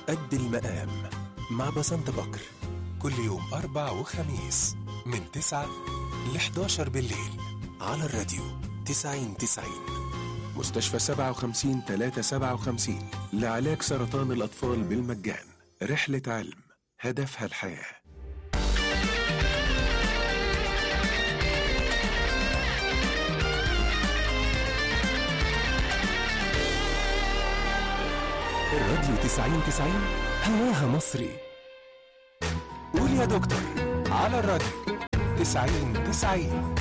قد المقام مع بسنت بكر كل يوم أربع وخميس من 9 ل 11 بالليل على الراديو 90 90 مستشفى 57 357 لعلاج سرطان الأطفال بالمجان رحلة علم هدفها الحياه الراديو 90 90 هواها مصري قول يا دكتور على الراديو 90 90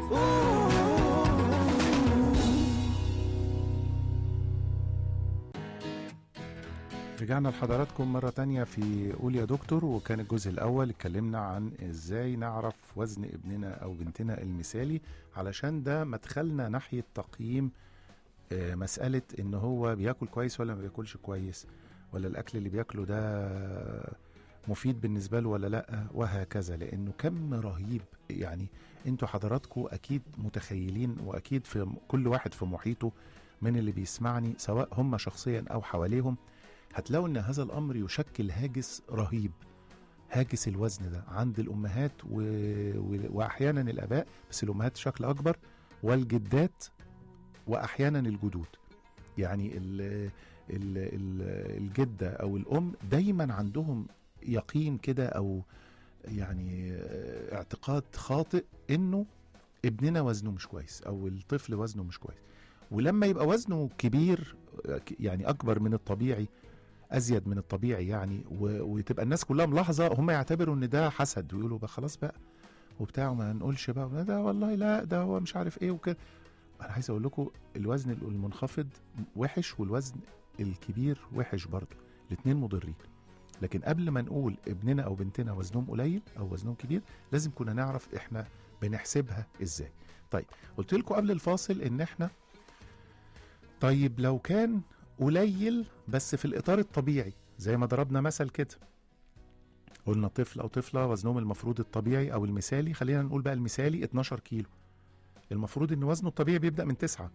رجعنا لحضراتكم مرة تانية في قول يا دكتور وكان الجزء الأول اتكلمنا عن ازاي نعرف وزن ابننا أو بنتنا المثالي علشان ده مدخلنا ناحية تقييم آه، مسألة إن هو بياكل كويس ولا ما بياكلش كويس ولا الأكل اللي بياكله ده مفيد بالنسبة له ولا لأ وهكذا لأنه كم رهيب يعني انتوا حضراتكم أكيد متخيلين وأكيد في كل واحد في محيطه من اللي بيسمعني سواء هم شخصيا أو حواليهم هتلاقوا ان هذا الامر يشكل هاجس رهيب هاجس الوزن ده عند الامهات و... و... واحيانا الاباء بس الامهات بشكل اكبر والجدات واحيانا الجدود يعني ال... ال... ال... الجده او الام دايما عندهم يقين كده او يعني آه، اعتقاد خاطئ انه ابننا وزنه مش كويس او الطفل وزنه مش كويس ولما يبقى وزنه كبير آه، يعني اكبر من الطبيعي ازيد من الطبيعي يعني و... وتبقى الناس كلها ملاحظه هم يعتبروا ان ده حسد ويقولوا بقى خلاص بقى وبتاع ما نقولش بقى ده والله لا ده هو مش عارف ايه وكده انا عايز اقول لكم الوزن المنخفض وحش والوزن الكبير وحش برضه الاثنين مضرين لكن قبل ما نقول ابننا او بنتنا وزنهم قليل او وزنهم كبير لازم كنا نعرف احنا بنحسبها ازاي طيب قلت لكم قبل الفاصل ان احنا طيب لو كان قليل بس في الاطار الطبيعي زي ما ضربنا مثل كده قلنا طفل او طفله وزنهم المفروض الطبيعي او المثالي خلينا نقول بقى المثالي 12 كيلو المفروض ان وزنه الطبيعي بيبدا من 9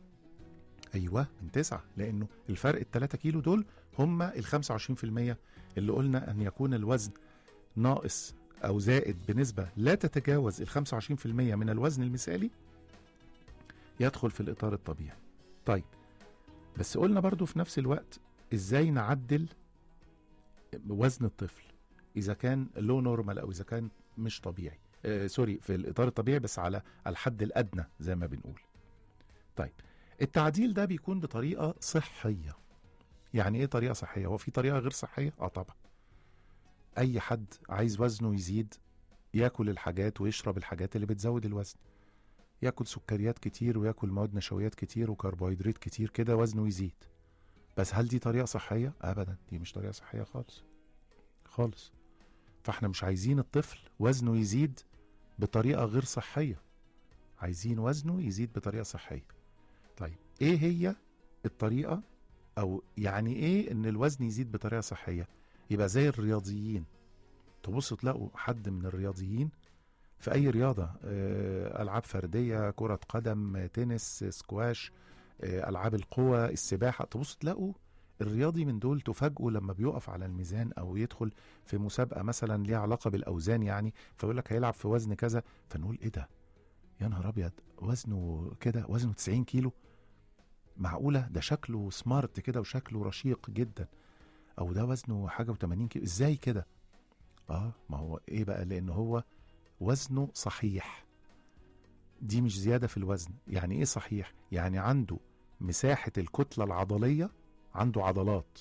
ايوه من 9 لانه الفرق ال 3 كيلو دول هم ال 25% اللي قلنا ان يكون الوزن ناقص او زائد بنسبه لا تتجاوز ال 25% من الوزن المثالي يدخل في الاطار الطبيعي طيب بس قلنا برضو في نفس الوقت ازاي نعدل وزن الطفل اذا كان لو نورمال او اذا كان مش طبيعي آه سوري في الاطار الطبيعي بس على الحد الادنى زي ما بنقول طيب التعديل ده بيكون بطريقه صحيه يعني ايه طريقه صحيه هو في طريقه غير صحيه اه طبعا اي حد عايز وزنه يزيد ياكل الحاجات ويشرب الحاجات اللي بتزود الوزن ياكل سكريات كتير وياكل مواد نشويات كتير وكربوهيدرات كتير كده وزنه يزيد بس هل دي طريقه صحيه ابدا دي مش طريقه صحيه خالص خالص فاحنا مش عايزين الطفل وزنه يزيد بطريقه غير صحيه عايزين وزنه يزيد بطريقه صحيه طيب ايه هي الطريقه او يعني ايه ان الوزن يزيد بطريقه صحيه يبقى زي الرياضيين تبصوا تلاقوا حد من الرياضيين في اي رياضه آه، العاب فرديه كره قدم تنس سكواش آه، العاب القوى السباحه تبص تلاقوا الرياضي من دول تفاجئوا لما بيقف على الميزان او يدخل في مسابقه مثلا ليها علاقه بالاوزان يعني فيقول لك هيلعب في وزن كذا فنقول ايه ده يا نهار ابيض وزنه كده وزنه 90 كيلو معقوله ده شكله سمارت كده وشكله رشيق جدا او ده وزنه حاجه و80 كيلو ازاي كده اه ما هو ايه بقى لان هو وزنه صحيح دي مش زياده في الوزن يعني ايه صحيح يعني عنده مساحه الكتله العضليه عنده عضلات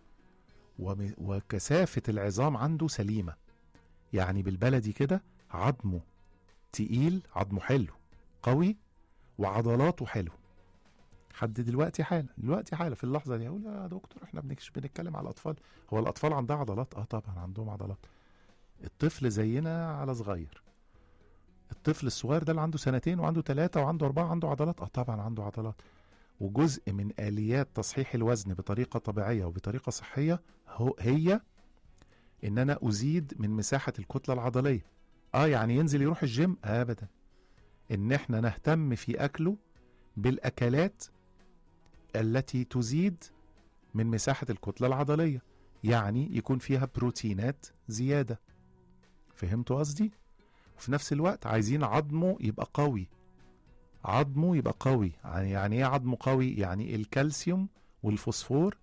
وم- وكثافه العظام عنده سليمه يعني بالبلدي كده عظمه تقيل عظمه حلو قوي وعضلاته حلو حد دلوقتي حالا دلوقتي حالا في اللحظه دي اقول يا دكتور احنا بنكش بنتكلم على الاطفال هو الاطفال عندها عضلات اه طبعا عندهم عضلات الطفل زينا على صغير الطفل الصغير ده اللي عنده سنتين وعنده ثلاثة وعنده أربعة عنده عضلات اه طبعا عنده عضلات وجزء من آليات تصحيح الوزن بطريقة طبيعية وبطريقة صحية هو هي إن أنا أزيد من مساحة الكتلة العضلية اه يعني ينزل يروح الجيم ابدا ان احنا نهتم في اكله بالاكلات التي تزيد من مساحه الكتله العضليه يعني يكون فيها بروتينات زيادة فهمتوا قصدي؟ وفي نفس الوقت عايزين عظمه يبقى قوي عظمه يبقى قوي يعني يعني ايه عظمه قوي يعني الكالسيوم والفوسفور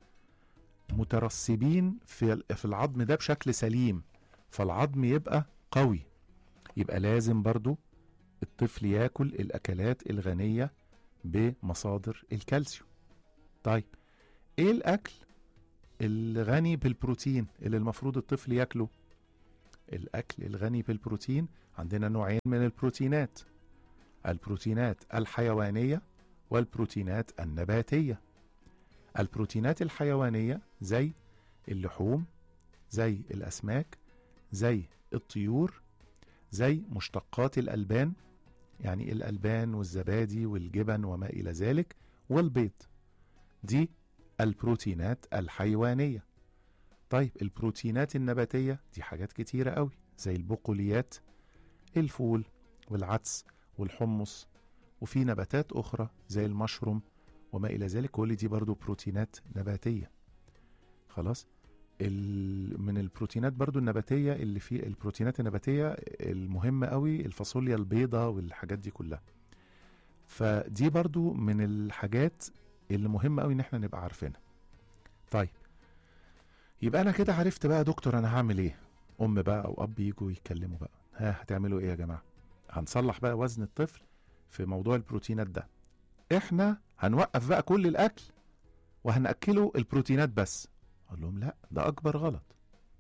مترسبين في في العظم ده بشكل سليم فالعظم يبقى قوي يبقى لازم برضو الطفل ياكل الاكلات الغنيه بمصادر الكالسيوم طيب ايه الاكل الغني بالبروتين اللي المفروض الطفل ياكله الاكل الغني بالبروتين عندنا نوعين من البروتينات البروتينات الحيوانيه والبروتينات النباتيه البروتينات الحيوانيه زي اللحوم زي الاسماك زي الطيور زي مشتقات الالبان يعني الالبان والزبادي والجبن وما الى ذلك والبيض دي البروتينات الحيوانيه طيب البروتينات النباتيه دي حاجات كتيره قوي زي البقوليات الفول والعدس والحمص وفي نباتات اخرى زي المشروم وما الى ذلك كل دي برضو بروتينات نباتيه خلاص ال- من البروتينات برضو النباتيه اللي في البروتينات النباتيه المهمه قوي الفاصوليا البيضاء والحاجات دي كلها فدي برضو من الحاجات اللي مهمه قوي ان احنا نبقى عارفينها طيب يبقى انا كده عرفت بقى يا دكتور انا هعمل ايه ام بقى او اب يجوا يتكلموا بقى ها هتعملوا ايه يا جماعه هنصلح بقى وزن الطفل في موضوع البروتينات ده احنا هنوقف بقى كل الاكل وهناكله البروتينات بس اقول لهم لا ده اكبر غلط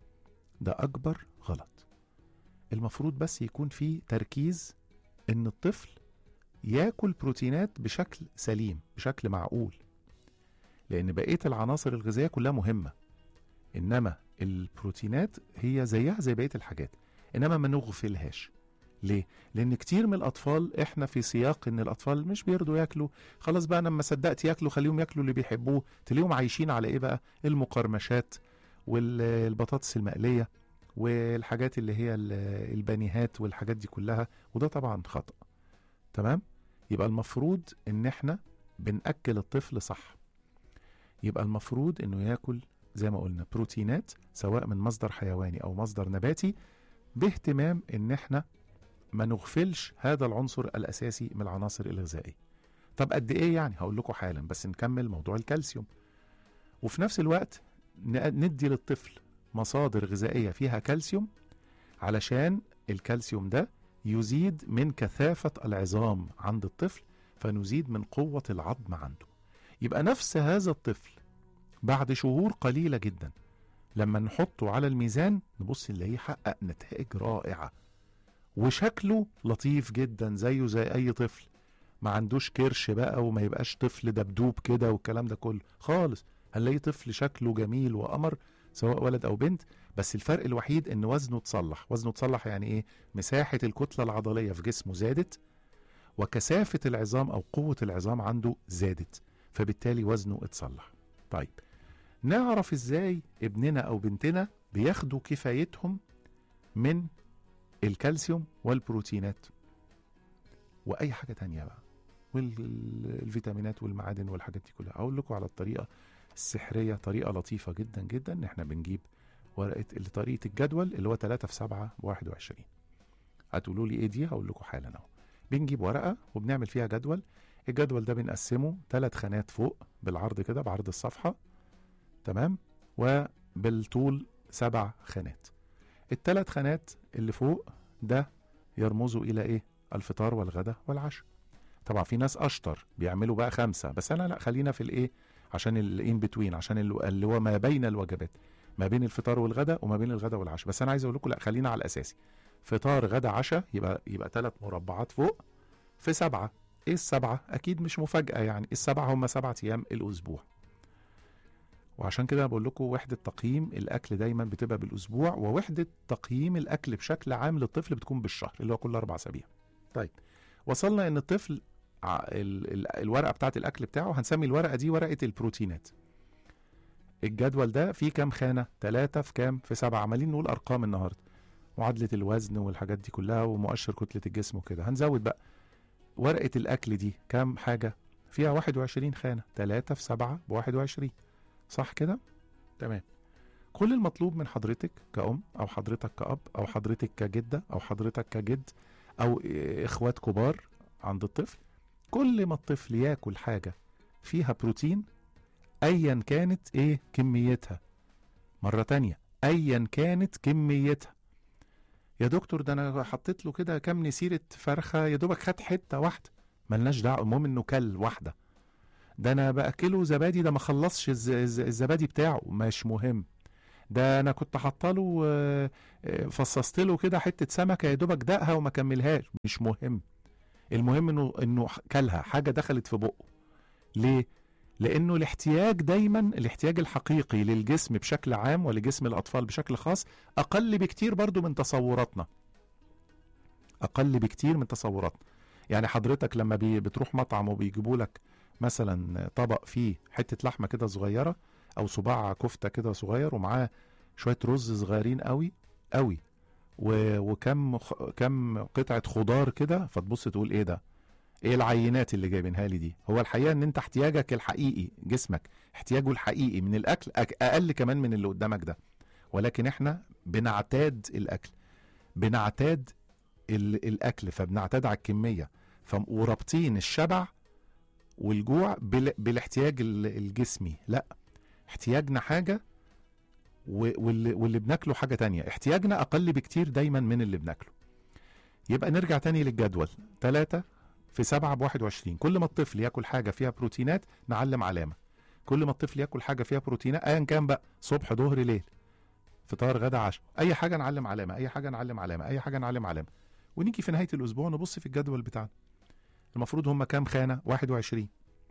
ده اكبر غلط المفروض بس يكون في تركيز ان الطفل ياكل بروتينات بشكل سليم بشكل معقول لان بقيه العناصر الغذائيه كلها مهمه انما البروتينات هي زيها زي بقيه الحاجات انما ما نغفلهاش ليه لان كتير من الاطفال احنا في سياق ان الاطفال مش بيرضوا ياكلوا خلاص بقى انا لما صدقت ياكلوا خليهم ياكلوا اللي بيحبوه تلاقيهم عايشين على ايه بقى المقرمشات والبطاطس المقليه والحاجات اللي هي ال- البانيهات والحاجات دي كلها وده طبعا خطأ تمام يبقى المفروض ان احنا بنأكل الطفل صح يبقى المفروض انه ياكل زي ما قلنا بروتينات سواء من مصدر حيواني او مصدر نباتي باهتمام ان احنا ما نغفلش هذا العنصر الاساسي من العناصر الغذائيه طب قد ايه يعني هقول لكم حالا بس نكمل موضوع الكالسيوم وفي نفس الوقت ن- ندي للطفل مصادر غذائيه فيها كالسيوم علشان الكالسيوم ده يزيد من كثافه العظام عند الطفل فنزيد من قوه العظم عنده يبقى نفس هذا الطفل بعد شهور قليله جدا لما نحطه على الميزان نبص نلاقيه حقق نتائج رائعه وشكله لطيف جدا زيه زي اي طفل ما عندوش كرش بقى وما يبقاش طفل دبدوب كده والكلام ده كله خالص هنلاقيه طفل شكله جميل وقمر سواء ولد او بنت بس الفرق الوحيد ان وزنه اتصلح وزنه اتصلح يعني ايه مساحة الكتلة العضلية في جسمه زادت وكثافة العظام او قوة العظام عنده زادت فبالتالي وزنه اتصلح طيب نعرف ازاي ابننا او بنتنا بياخدوا كفايتهم من الكالسيوم والبروتينات واي حاجه تانية بقى والفيتامينات والمعادن والحاجات دي كلها اقول لكم على الطريقه السحريه طريقه لطيفه جدا جدا ان احنا بنجيب ورقه اللي طريقه الجدول اللي هو 3 في 7 ب 21 هتقولوا لي ايه دي هقول لكم حالا اهو بنجيب ورقه وبنعمل فيها جدول الجدول ده بنقسمه ثلاث خانات فوق بالعرض كده بعرض الصفحه تمام وبالطول سبع خانات الثلاث خانات اللي فوق ده يرمزوا الى ايه الفطار والغداء والعشاء طبعا في ناس اشطر بيعملوا بقى خمسه بس انا لا خلينا في الايه عشان الان بتوين عشان ال- اللي هو ما بين الوجبات ما بين الفطار والغداء وما بين الغداء والعشاء بس انا عايز اقول لكم لا خلينا على الاساسي فطار غدا عشاء يبقى يبقى ثلاث مربعات فوق في سبعه ايه السبعه اكيد مش مفاجاه يعني السبعه هم سبعه ايام الاسبوع وعشان كده بقول لكم وحده تقييم الاكل دايما بتبقى بالاسبوع ووحده تقييم الاكل بشكل عام للطفل بتكون بالشهر اللي هو كل اربع اسابيع طيب وصلنا ان الطفل ع- ال- ال- الورقه بتاعت الاكل بتاعه هنسمي الورقه دي ورقه البروتينات الجدول ده فيه كام خانه ثلاثة في كام في سبعة عمالين نقول ارقام النهارده معادله الوزن والحاجات دي كلها ومؤشر كتله الجسم وكده هنزود بقى ورقه الاكل دي كام حاجه فيها 21 خانه 3 في 7 ب 21 صح كده تمام كل المطلوب من حضرتك كأم أو حضرتك كأب أو حضرتك كجدة أو حضرتك كجد أو إيه، إخوات كبار عند الطفل كل ما الطفل ياكل حاجة فيها بروتين أيا كانت إيه كميتها مرة تانية أيا كانت كميتها يا دكتور ده أنا حطيت له كده كام نسيرة فرخة يا دوبك خد حتة واحدة ملناش دعوة المهم إنه كل واحدة ده أنا بأكله زبادي ده ما خلصش الز- الز- الزبادي بتاعه مش مهم ده انا كنت حاطه آه، آه، فصصت له كده حته سمكه يا دوبك دقها وما كملهاش مش مهم المهم انه انه كلها حاجه دخلت في بقه ليه لانه الاحتياج دايما الاحتياج الحقيقي للجسم بشكل عام ولجسم الاطفال بشكل خاص اقل بكتير برضو من تصوراتنا اقل بكتير من تصوراتنا يعني حضرتك لما بي بتروح مطعم وبيجيبوا لك مثلا طبق فيه حته لحمه كده صغيره او صباع كفته كده صغير ومعاه شويه رز صغيرين قوي قوي و... وكم خ... كم قطعه خضار كده فتبص تقول ايه ده ايه العينات اللي جايبينها لي دي هو الحقيقه ان انت احتياجك الحقيقي جسمك احتياجه الحقيقي من الاكل أك... اقل كمان من اللي قدامك ده ولكن احنا بنعتاد الاكل بنعتاد ال... الاكل فبنعتاد على الكميه ف... ورابطين الشبع والجوع بال... بالاحتياج ال- الجسمي لا احتياجنا حاجة و- واللي, واللي بناكله حاجة تانية احتياجنا أقل بكتير دايما من اللي بناكله يبقى نرجع تاني للجدول ثلاثة في سبعة بواحد وعشرين كل ما الطفل ياكل حاجة فيها بروتينات نعلم علامة كل ما الطفل ياكل حاجة فيها بروتينات أيا كان بقى صبح ظهر ليل فطار غدا عشاء أي حاجة نعلم علامة أي حاجة نعلم علامة أي حاجة نعلم علامة ونيجي في نهاية الأسبوع نبص في الجدول بتاعنا المفروض هم كام خانة 21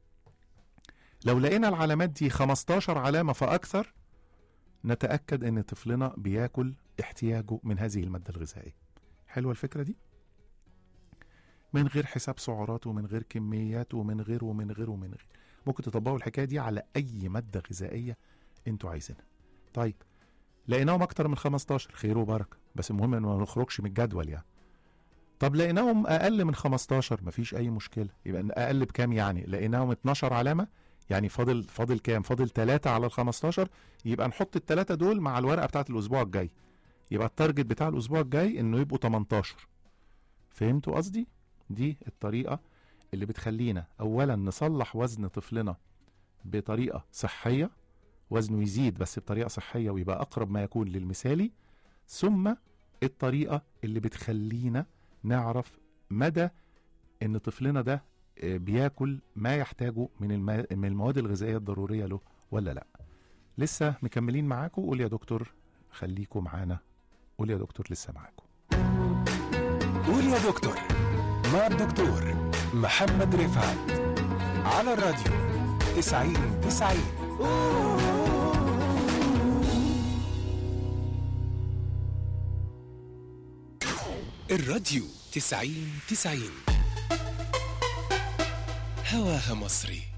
لو لقينا العلامات دي 15 علامة فأكثر نتأكد إن طفلنا بياكل احتياجه من هذه المادة الغذائية حلوة الفكرة دي؟ من غير حساب سعرات ومن غير كميات ومن غير ومن غير ومن غير ممكن تطبقوا الحكاية دي على أي مادة غذائية انتوا عايزينها طيب لقيناهم أكتر من 15 خير وبركة بس المهم إن ما نخرجش من الجدول يعني طب لقيناهم أقل من 15 مفيش أي مشكلة يبقى أقل بكام يعني لقيناهم 12 علامة يعني فاضل فاضل كام فاضل 3 على ال 15 يبقى نحط الثلاثه دول مع الورقه بتاعت الاسبوع الجاي يبقى التارجت بتاع الاسبوع الجاي انه يبقوا 18 فهمتوا قصدي دي الطريقه اللي بتخلينا اولا نصلح وزن طفلنا بطريقه صحيه وزنه يزيد بس بطريقه صحيه ويبقى اقرب ما يكون للمثالي ثم الطريقه اللي بتخلينا نعرف مدى ان طفلنا ده آه، بياكل ما يحتاجه من الما... من المواد الغذائيه الضروريه له ولا لا لسه مكملين معاكم قول يا دكتور خليكم معانا قول يا دكتور لسه معاكم قول يا دكتور مع الدكتور محمد رفعت على الراديو 90 90 الراديو 90 90 هواها مصري